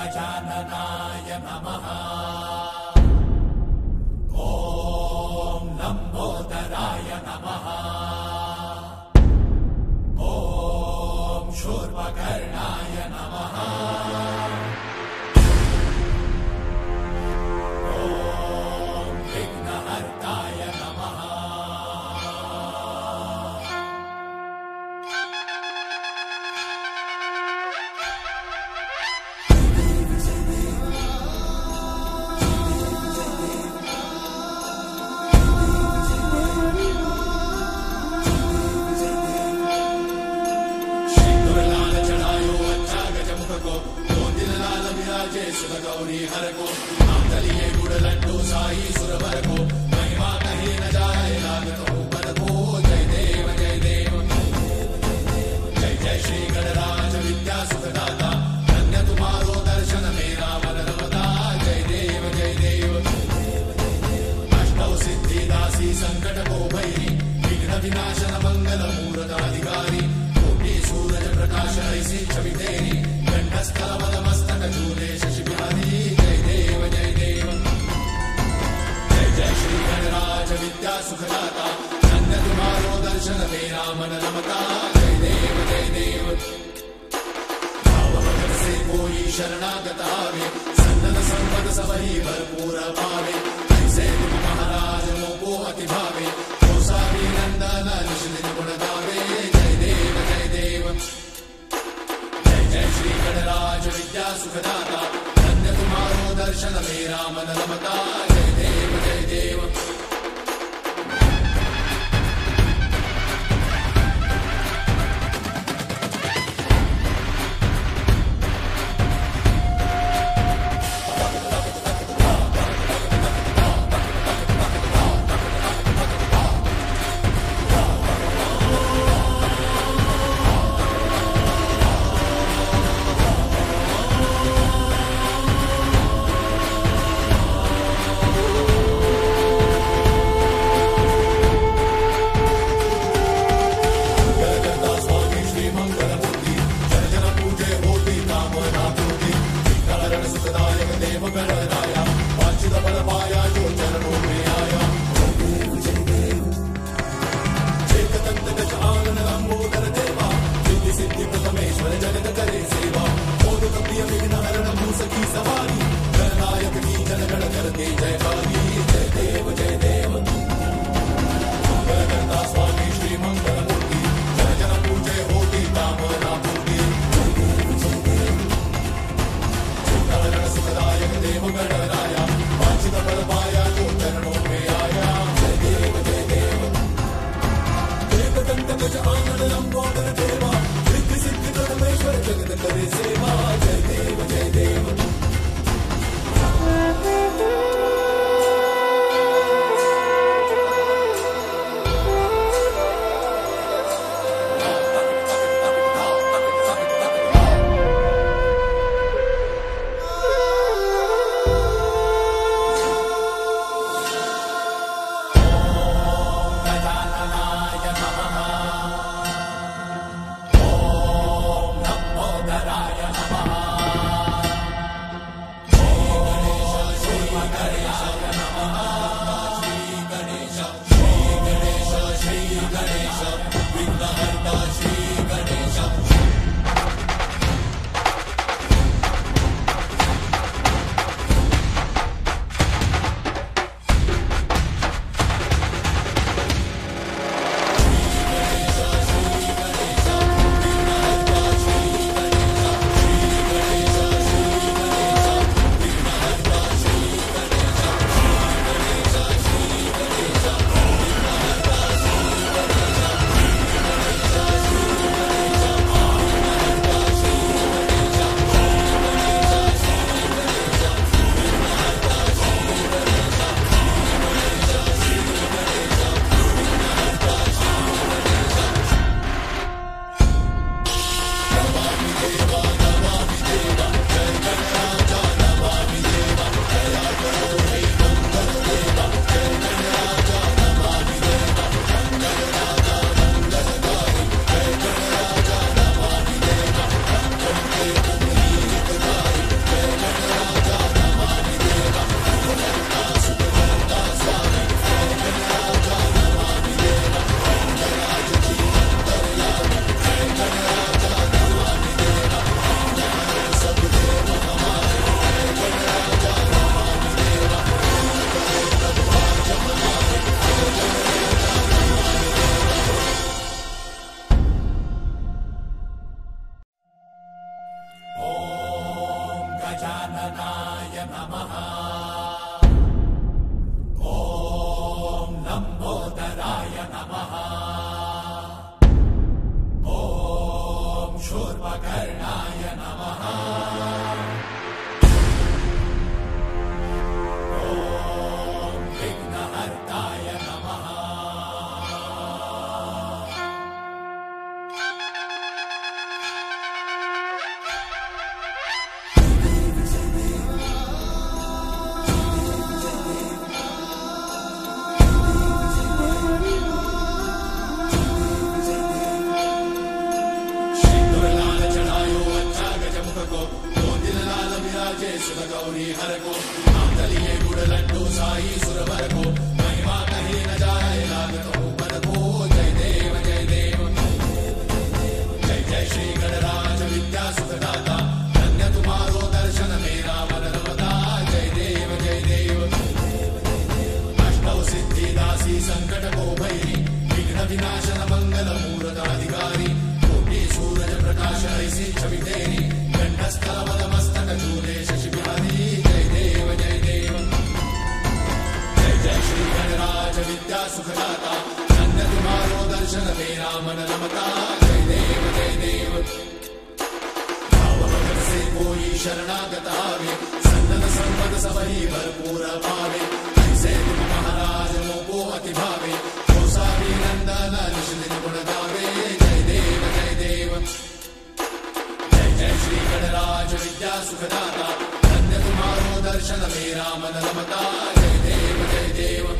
गजाननाय नमः ॐ लम्बोदराय नमः ॐ शूर्पकर्णाय नमः ॐ विघ्नहर्ताय नमः सिंदूरलाल चढ़ायो अच्छा गजमुख को दो दिल लाल विराजे सुर गौरी हर को नाम दलिए गुड़ लड्डू साई सुरवर को महिमा कही न जाए लागत हो पर को जय देव जय देव जय जय श्री गणराज विद्या सुखदाता धन्य तुम्हारो दर्शन मेरा मन रमता जय देव जय देव अष्टौ सिद्धि दासी संकट को भैरी विघ्न विनाशन मंगल मूरत अधिकारी कोटि सूरज प्रकाश ऐसी छवि तेरी कंठस्थल मद मस्तक झूले शशि बिहारी जय देव जय देव जय जय श्री गणराज विद्या सुखदाता धन्य तुम्हारो दर्शन मेरा मन रमता जय देव जय देव भाव भगत से कोई शरणागत आवे सन्नत संपद सबही भरपूर पावे ऐसे तुम महाराज मोको अति भावे तो सारी नंदन निश्चित गुण गावे जय देव जय देव जय जय श्री गणराज विद्या सुखदाता धन्य तुम्हारो दर्शन मेरा मन रमता जय देव जय देव गजाननाय नमः ॐ लम्बोदराय नमः ॐ शूर्पकर्णाय नमः ॐ विघ्नहर्ताय नमः सिंदूरलाल चढ़ायो अच्छा गजमुख को दो दिल लाल विराजे सुध गौरी हर को नाम दलिए गुड़ लड्डू साई सुरवर को महिमा कहीं न जाए लागत ऊपर को जय देव जय देव जय जय श्री गणराज विद्या सुखदाता धन्य तुम्हारो दर्शन मेरा मन रमता जय देव जय देव अष्टौ सिद्धि दासी संकट को भैरी विघ्न विनाशन मंगल मूर्त अधिकारी कोटि सूरज प्रकाश ऐसी छवि तेरी कंठस्थल मद मस्तक चूले शशि बिहारी जय देव जय देव जय जय श्री गणराज विद्या सुखदाता धन्य तुम्हारो दर्शन मेरा मन रमता जय देव जय देव भाव भगत से कोई शरणागत आवे सन्नत संपद सबही भरपूर पावे ऐसे तुम महाराज मोको अति भावे गोसावी नंदन निश्चित गुण गावे जय देव जय देव जय जय श्री गणराज विद्या सुखदाता धन्य तुम्हारो दर्शन मेरा मन रमता जय देव जय देव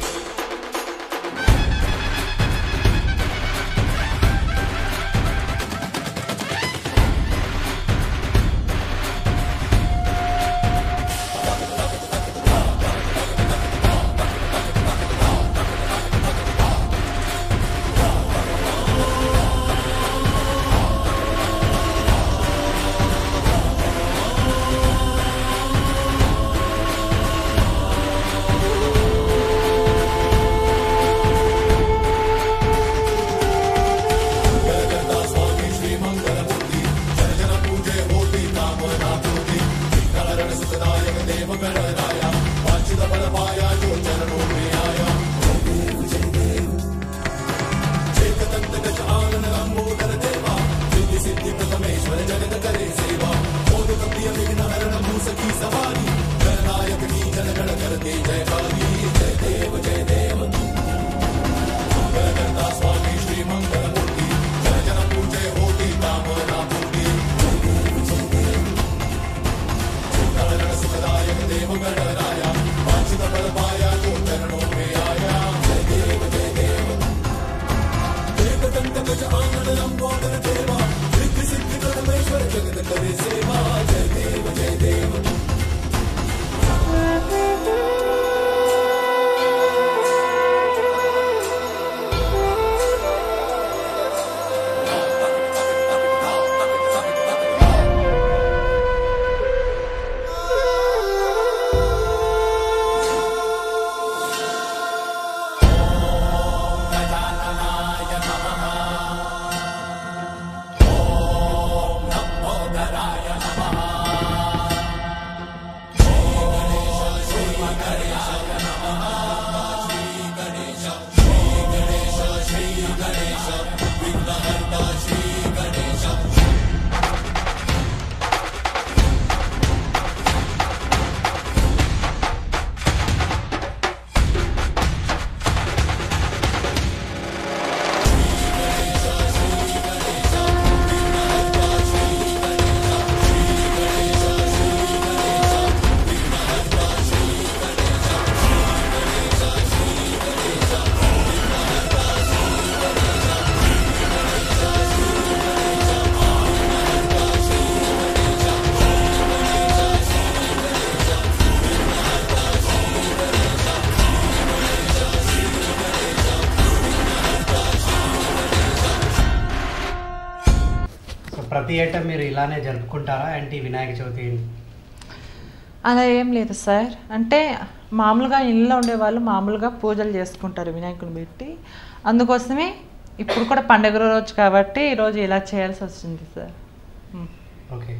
गजाननाय नमः ॐ लम्बोदराय नमः श्री गणेश श्री गणेशाय नमः श्री गणेश श्री गणेश श्री गणेश विघ्नहर्ता श्री गणेश సో ప్రతి ఏటా మీరు ఇలానే జరుపుకుంటారా ఏంటి వినాయక చవితి అలా ఏం లేదు సార్ అంటే మామూలుగా ఇళ్ళలో ఉండేవాళ్ళు మామూలుగా పూజలు చేసుకుంటారు వినాయకుని పెట్టి అందుకోసమే ఇప్పుడు కూడా పండుగ రోజు కాబట్టి ఈరోజు ఇలా చేయాల్సి వచ్చింది సార్ ఉమ్. ఓకే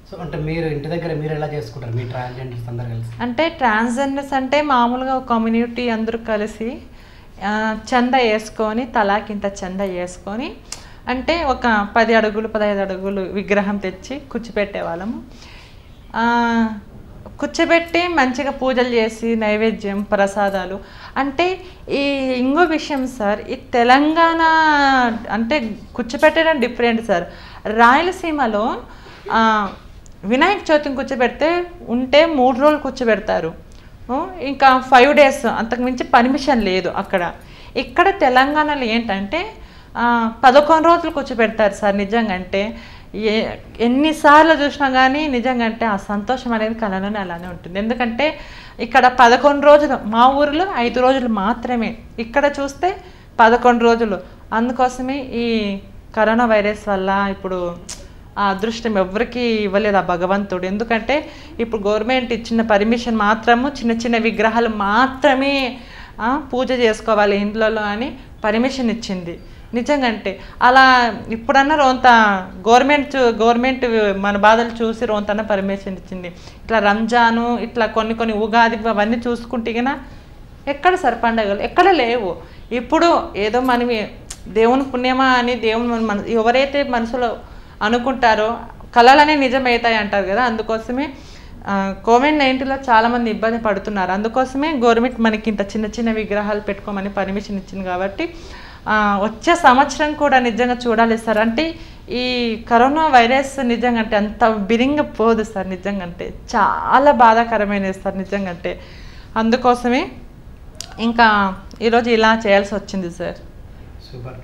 సో అంటే మీరు ఇంటి దగ్గర మీరు ఎలా చేసుకుంటారు మీ ట్రాన్స్జెండర్స్ అందరు కలిసి అంటే ట్రాన్స్జెండర్స్ అంటే మామూలుగా ఒక కమ్యూనిటీ అందరూ కలిసి ఆ, చందా వేసుకొని తలాకింత చందా వేసుకొని అంటే ఒక పది అడుగులు పదహైదు అడుగులు విగ్రహం తెచ్చి కూర్చోపెట్టే వాళ్ళము ఆ, కూర్చోబెట్టి మంచిగా పూజలు చేసి నైవేద్యం ప్రసాదాలు అంటే ఈ ఇంకో విషయం సార్ ఈ తెలంగాణ అంటే కూర్చోపెట్టడం డిఫరెంట్ సార్ రాయలసీమలో ఆ, వినాయక చవితిని కూర్చోబెడితే ఉంటే మూడు రోజులు కూర్చోబెడతారు ఆ, ఇంకా ఫైవ్ డేస్ అంతకు మించి పర్మిషన్ లేదు అక్కడ ఇక్కడ తెలంగాణలో ఏంటంటే ఆ, పదకొండు రోజులు కూర్చోబెడతారు సార్ నిజంగా అంటే ఏ ఎన్నిసార్లు చూసినా కానీ నిజంగా అంటే ఆ సంతోషం అనేది కళలోనే అలానే ఉంటుంది ఎందుకంటే ఇక్కడ పదకొండు రోజులు మా ఊరిలో ఐదు రోజులు మాత్రమే ఇక్కడ చూస్తే పదకొండు రోజులు అందుకోసమే ఈ కరోనా వైరస్ వల్ల ఇప్పుడు ఆ అదృష్టం ఎవరికి ఇవ్వలేదు ఆ భగవంతుడు ఎందుకంటే ఇప్పుడు గవర్నమెంట్ ఇచ్చిన పర్మిషన్ మాత్రము చిన్న చిన్న విగ్రహాలు మాత్రమే ఆ, పూజ చేసుకోవాలి ఇంట్లలో అని పర్మిషన్ ఇచ్చింది నిజంగా అంటే అలా ఇప్పుడన్నా రోంత గవర్నమెంట్ చూ- గవర్నమెంట్ మన బాధలు చూసి రోంతన్న పర్మిషన్ ఇచ్చింది ఇట్లా రంజాను ఇట్లా కొన్ని కొన్ని ఉగాది అవన్నీ చూసుకుంటే గిన ఎక్కడ సార్ పండగలు ఎక్కడ లేవు ఇప్పుడు ఏదో మనమే దేవుని పుణ్యమా అని దేవుని మన- మన ఎవరైతే మనసులో అనుకుంటారో కళలనే నిజమవుతాయి అంటారు కదా అందుకోసమే కోవిడ్ నైన్టీన్లో చాలామంది ఇబ్బంది పడుతున్నారు అందుకోసమే గవర్నమెంట్ మనకి ఇంత చిన్న చిన్న విగ్రహాలు పెట్టుకోమని పర్మిషన్ ఇచ్చింది కాబట్టి ఆ, వచ్చే సంవత్సరం కూడా నిజంగా చూడాలి సార్ అంటే ఈ కరోనా వైరస్ నిజంగా అంటే అంత బిరింగ పోదు సార్ నిజంగా అంటే చాలా బాధాకరమైనది సార్ నిజంగా అంటే అందుకోసమే ఇంకా ఈరోజు ఇలా చేయాల్సి వచ్చింది సార్ సూపర్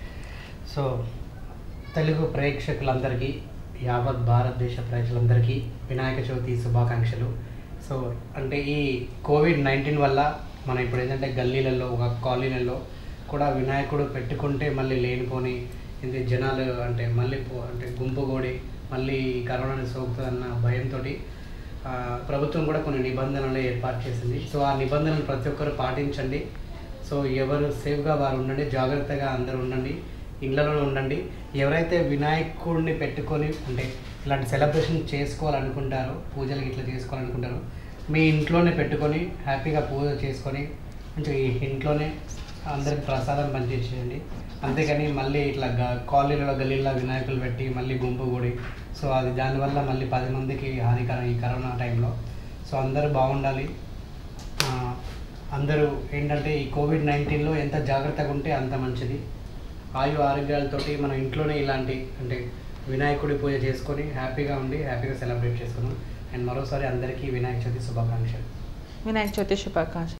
సో తెలుగు ప్రేక్షకులందరికీ యావత్ భారతదేశ ప్రజలందరికీ వినాయక చవితి శుభాకాంక్షలు సో అంటే ఈ కోవిడ్ నైన్టీన్ వల్ల మనం ఇప్పుడు ఏంటంటే గల్లీలలో ఒక కాలనీలలో కూడా వినాయకుడు పెట్టుకుంటే మళ్ళీ లేనిపోని ఇది జనాలు అంటే మళ్ళీ పో- అంటే గుంపు కూడి మళ్ళీ కరోనాని సోకుతుందన్న భయంతో ప్రభుత్వం కూడా కొన్ని నిబంధనలు ఏర్పాటు చేసింది సో ఆ నిబంధనలు ప్రతి ఒక్కరు పాటించండి సో ఎవరు సేఫ్గా వారు ఉండండి జాగ్రత్తగా అందరూ ఉండండి ఇళ్ళలో ఉండండి ఎవరైతే వినాయకుడిని పెట్టుకొని అంటే ఇలాంటి సెలబ్రేషన్ చేసుకోవాలనుకుంటారో పూజలు ఇట్లా చేసుకోవాలనుకుంటారో మీ ఇంట్లోనే పెట్టుకొని హ్యాపీగా పూజ చేసుకొని మంచిగా ఈ ఇంట్లోనే అందరికి ప్రసాదం పంచేసేయండి అంతేకాని మళ్ళీ ఇట్లా గ- కాలనీలలో గల్లీలో వినాయకులు పెట్టి మళ్ళీ గుంపు కూడి సో అది దానివల్ల మళ్ళీ పది మందికి హానికరం ఈ కరోనా టైంలో సో అందరూ బాగుండాలి ఆ, అందరూ ఏంటంటే ఈ కోవిడ్ నైన్టీన్లో ఎంత జాగ్రత్తగా ఉంటే అంత మంచిది ఆయు ఆరోగ్యాలతోటి మన ఇంట్లోనే ఇలాంటి అంటే వినాయకుడి పూజ చేసుకొని హ్యాపీగా ఉండి హ్యాపీగా సెలబ్రేట్ చేసుకున్నాం అండ్ మరోసారి అందరికీ వినాయక చవితి శుభాకాంక్షలు వినాయక చవితి శుభాకాంక్షలు